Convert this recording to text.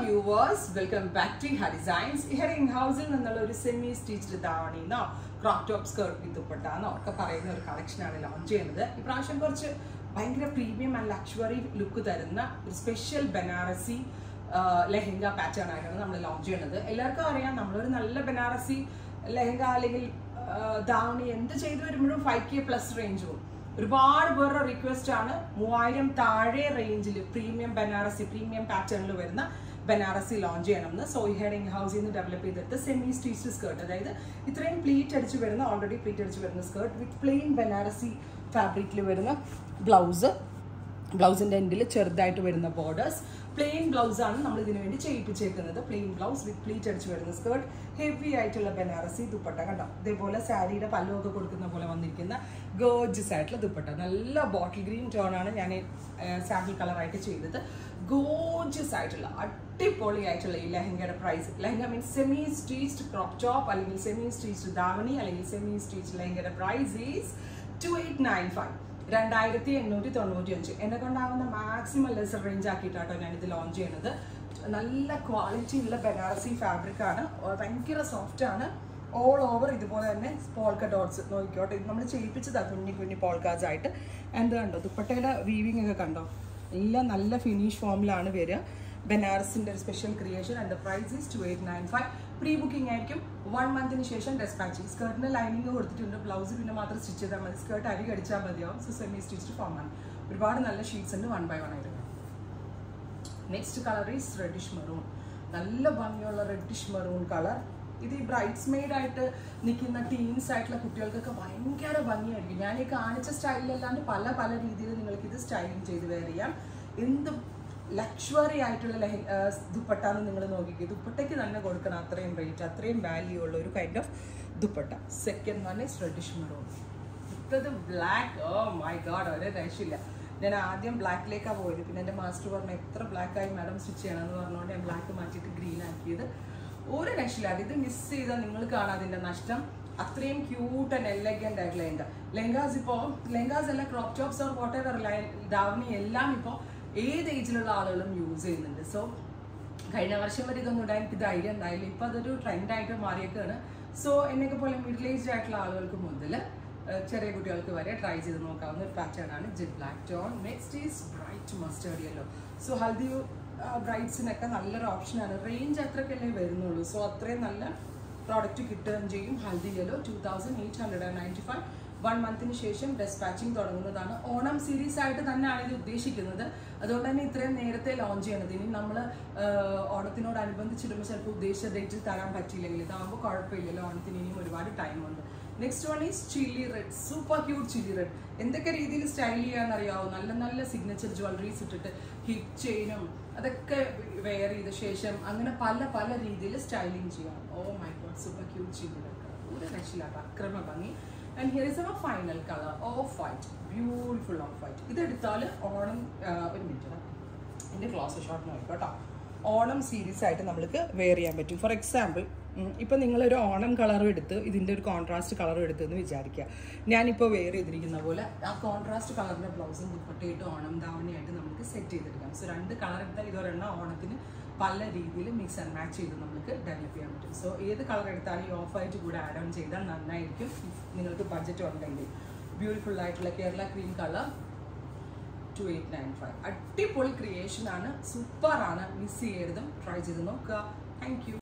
viewers welcome back to ha designs here in ഹൗസിൽ നിന്നുള്ള ഒരു സെമി സ്റ്റിച്ച്ഡ് ധാവണിന്നോ ക്രോപ്പ് ടോപ്പ് സ്കേർട്ട് വിത്ത് ദുപ്പട്ടാന്നോ ഒക്കെ പറയുന്ന ഒരു കളക്ഷനാണ് ലോഞ്ച് ചെയ്യുന്നത് ഇപ്രാവശ്യം കുറച്ച് ഭയങ്കര പ്രീമിയം ആൻഡ് ലക്ഷറി ലുക്ക് തരുന്ന ഒരു സ്പെഷ്യൽ ബനാറസി ലെഹങ്ക പാറ്റേൺ ആയിട്ടാണ് നമ്മൾ ലോഞ്ച് ചെയ്യുന്നത് എല്ലാവർക്കും അറിയാം നമ്മളൊരു നല്ല ബനാറസി ലെഹങ്ക അല്ലെങ്കിൽ ധാവണി എന്ത് ചെയ്തു വരുമ്പോഴും ഫൈവ് കെ പ്ലസ് റേഞ്ച് പോകും ഒരുപാട് പേരുടെ റിക്വസ്റ്റ് ആണ് മൂവായിരം താഴെ റേഞ്ചിൽ പ്രീമിയം ബനാറസി പ്രീമിയം പാറ്റേണിൽ വരുന്ന ബനാറസി ലോഞ്ച് ചെയ്യണമെന്ന് സോയി ഹെഡിങ് ഹൗസിൽ നിന്ന് ഡെവലപ്പ് ചെയ്തെടുത്ത സെമി സ്റ്റിച്ച് സ്കേർട്ട് അതായത് ഇത്രയും പ്ലീറ്റ് അടിച്ച് വരുന്ന ഓൾറെഡി പ്ലീറ്റ് അടിച്ച് വരുന്ന സ്കേർട്ട് വിത്ത് പ്ലെയിൻ ബനാറസി ഫാബ്രിക്കിൽ വരുന്ന ബ്ലൗസ് ബ്ലൗസിൻ്റെ എൻഡിൽ ചെറുതായിട്ട് വരുന്ന ബോർഡേഴ്സ് പ്ലെയിൻ ബ്ലൗസ് ആണ് നമ്മൾ ഇതിനു വേണ്ടി ചെയ്യിപ്പിച്ചേക്കുന്നത് പ്ലെയിൻ ബ്ലൗസ് വിത്ത് പ്ലീറ്റ് അടിച്ച് വരുന്ന സ്കേർട്ട് ഹെവി ആയിട്ടുള്ള ബനാറസി ദുപ്പട്ട കണ്ടോ ഇതേപോലെ സാരിയുടെ പല്ലുമൊക്കെ കൊടുക്കുന്ന പോലെ വന്നിരിക്കുന്ന ഗോർജസ് ആയിട്ടുള്ള ദുപ്പട്ട നല്ല ബോട്ടിൽ ഗ്രീൻ ടോൺ ആണ് ഞാൻ സാമ്പിൾ കളറായിട്ട് ചെയ്തത് ഗോർജസ് ആയിട്ടുള്ള അടിപൊളി ആയിട്ടുള്ള ഈ ലെഹങ്കയുടെ price lehenga means semi stitched crop top അല്ലെങ്കിൽ സെമി സ്റ്റിച്ച്ഡ് ധാവണി അല്ലെങ്കിൽ സെമി സ്റ്റിച്ച് ലെഹങ്കയുടെ price is two eight nine five രണ്ടായിരത്തി എണ്ണൂറ്റി തൊണ്ണൂറ്റി അഞ്ച് എന്നെ കൊണ്ടാവുന്ന മാക്സിമം ലെസർ റേഞ്ച് ആക്കിയിട്ടാട്ടോ ഞാനിത് ലോഞ്ച് ചെയ്യുന്നത് നല്ല ക്വാളിറ്റി ഉള്ള ബനാറസി ഫാബ്രിക് ആണ് ഭയങ്കര സോഫ്റ്റ് ആണ് ഓൾ ഓവർ ഇതുപോലെ തന്നെ പോൾക്ക ഡോട്ട്സ് നോക്കിക്കോട്ടെ ഇത് നമ്മൾ ചെയ്യിപ്പിച്ചതാണ് കുഞ്ഞി കുഞ്ഞി പോൾക്കാസ് ആയിട്ട് എന്ത് കണ്ടോ ദുപ്പട്ടയുടെ വീവിംഗ് ഒക്കെ കണ്ടോ എല്ലാം നല്ല ഫിനിഷ് ഫോമിലാണ് വരിക ബനാറസിൻ്റെ ഒരു special creation and the price is two eight nine five pre booking ആയിരിക്കും വൺ മന്തിന് ശേഷം ഡെസ്പാച്ചിങ് സ്കേർട്ടിന് ലൈനിങ് കൊടുത്തിട്ടുണ്ട് ബ്ലൗസ് പിന്നെ മാത്രം സ്റ്റിച്ച് ചെയ്താൽ മതി സ്കേർട്ട് അരി കടിച്ചാൽ മതിയാവും സോ സെമി സ്റ്റിച്ച്ഡ് ഫോമാണ് ഒരുപാട് നല്ല ഷീറ്റ്സ് ഉണ്ട് വൺ ബൈ വൺ ആയിട്ട് next colour is reddish maroon നല്ല ഭംഗിയുള്ള റെഡിഷ് മെറൂൺ കളർ ഇത് ഈ ബ്രൈറ്റ്സ് മെയ്ഡ് ആയിട്ട് നിൽക്കുന്ന ടീൻസ് ആയിട്ടുള്ള കുട്ടികൾക്കൊക്കെ ഭയങ്കര ഭംഗിയായിരിക്കും ഞാൻ ഈ കാണിച്ച സ്റ്റൈലിലല്ലാണ്ട് പല പല രീതിയിൽ നിങ്ങൾക്ക് ഇത് സ്റ്റൈലിംഗ് ചെയ്ത് വെയർ ചെയ്യാം എന്ത് ലക്ഷറി ആയിട്ടുള്ള ലെഹ ദുപ്പട്ടാന്ന് നിങ്ങൾ നോക്കിക്കുക ദുപ്പട്ടയ്ക്ക് തന്നെ കൊടുക്കണം അത്രയും റേറ്റ് അത്രയും വാല്യൂ ഉള്ള ഒരു kind of dupatta second one is reddish maroon ഇത്തത് ബ്ലാക്ക് ഓ മൈ ഗാഡ് ഒരു രക്ഷയില്ല ഞാൻ ആദ്യം ബ്ലാക്കിലേക്കാണ് പോയത് പിന്നെ എൻ്റെ മാസ്റ്റർ പറഞ്ഞു എത്ര ബ്ലാക്ക് ആയി മാഡം സ്റ്റിച്ച് ചെയ്യണമെന്ന് പറഞ്ഞുകൊണ്ട് ഞാൻ ബ്ലാക്ക് മാറ്റിയിട്ട് ഗ്രീൻ ആക്കിയത് ഒരു രക്ഷയില്ല ഇത് മിസ് ചെയ്താൽ നിങ്ങൾ കാണാം അതിൻ്റെ നഷ്ടം അത്രയും ക്യൂട്ട് ആൻഡ് എലഗൻ്റ് ആയിട്ട് ലെഹങ്ക ലെഹങ്കാസ് ഇപ്പോൾ ലെഹങ്കാസ് അല്ല crop tops or whatever davani എല്ലാം ഇപ്പോൾ ഏത് ഏജിലുള്ള ആളുകളും യൂസ് ചെയ്യുന്നുണ്ട് സോ കഴിഞ്ഞ വർഷം വരെ ഇതൊന്നും ഉണ്ടായി എനിക്ക് ധൈര്യം ഉണ്ടായില്ല ഇപ്പം അതൊരു ട്രെൻഡായിട്ട് മാറിയേക്കാണ് സോ എന്നൊക്കെ പോലെ മിഡിൽ ഏജ്ഡ് ആയിട്ടുള്ള ആളുകൾക്ക് മുതൽ ചെറിയ കുട്ടികൾക്ക് വരെ ട്രൈ ചെയ്ത് നോക്കാവുന്ന ഒരു പാറ്റേൺ ആണ് jet black tone next is bright mustard yellow so haldi ബ്രൈറ്റ്സിനൊക്കെ നല്ലൊരു ഓപ്ഷനാണ് റേഞ്ച് അത്രയ്ക്കല്ലേ വരുന്നുള്ളൂ സോ അത്രയും നല്ല പ്രോഡക്റ്റ് കിട്ടുകയും ചെയ്യും haldi yellow two thousand eight hundred and ninety five one മന്തിന് ശേഷം ഡെസ്പാച്ചിങ് തുടങ്ങുന്നതാണ് ഓണം സീരീസ് ആയിട്ട് തന്നെയാണ് ഇത് ഉദ്ദേശിക്കുന്നത് അതുകൊണ്ട് തന്നെ ഇത്രയും നേരത്തെ ലോഞ്ച് ചെയ്യണത് ഇനി നമ്മൾ ഓണത്തിനോടനുബന്ധിച്ചിടുമ്പോൾ ചിലപ്പോൾ ഉദ്ദേശിച്ച ഡേറ്റിൽ തരാൻ പറ്റിയില്ലെങ്കിൽ ഇതാകുമ്പോൾ കുഴപ്പമില്ലല്ലോ ഓണത്തിന് ഇനിയും ഒരുപാട് ടൈമുണ്ട് next one is chilli red super cute chilli red എന്തൊക്കെ രീതിയിൽ സ്റ്റൈൽ ചെയ്യാന്നറിയാവോ നല്ല നല്ല സിഗ്നേച്ചർ ജ്വല്ലറീസ് ഇട്ടിട്ട് ഹിപ്പ് ചെയിനും അതൊക്കെ വെയർ ചെയ്ത ശേഷം അങ്ങനെ പല പല രീതിയിൽ സ്റ്റൈലിങ് ചെയ്യാം oh my god super cute chilli red ഒരു രക്ഷയില്ലാത്ത അക്രമ ഭംഗി and here is our final colour off white beautiful off white ഇതെടുത്താൽ ഓണം ഒരു മിനിറ്റ് എൻ്റെ ക്ലോസ് ഷോട്ട് നോക്കട്ടോ ഓണം സീരീസ് ആയിട്ട് നമ്മൾക്ക് വെയർ ചെയ്യാൻ പറ്റും ഫോർ എക്സാമ്പിൾ ഇപ്പം നിങ്ങളൊരു ഓണം കളറും എടുത്ത് ഇതിൻ്റെ ഒരു കോൺട്രാസ്റ്റ് കളറും എടുത്ത് എന്ന് വിചാരിക്കുക ഞാനിപ്പോൾ വെയർ ചെയ്തിരിക്കുന്ന പോലെ ആ കോൺട്രാസ്റ്റ് കളറിൻ്റെ ബ്ലൗസും ദുപ്പട്ടയിട്ട് ഓണം ധാവണിയായിട്ട് നമുക്ക് സെറ്റ് ചെയ്തെടുക്കാം സോ രണ്ട് കളർ എടുത്താൽ ഇതൊരെണ്ണം ഓണത്തിന് പല രീതിയിൽ മിക്സ് ആൻഡ് മാച്ച് ചെയ്ത് നമുക്ക് ഡെവലപ്പ് ചെയ്യാൻ പറ്റും സോ ഏത് കളർ എടുത്താലും ഈ ഓഫ് ആയിട്ട് കൂടെ ആഡ് ഓൺ ചെയ്താൽ നന്നായിരിക്കും നിങ്ങൾക്ക് ബഡ്ജറ്റ് ഉണ്ടെങ്കിൽ ബ്യൂട്ടിഫുൾ ആയിട്ടുള്ള Kerala cream colour two eight nine five അടിപൊളി ക്രിയേഷൻ ആണ് സൂപ്പറാണ് മിസ് ചെയ്യരുതും ട്രൈ ചെയ്ത് നോക്കുക താങ്ക് യു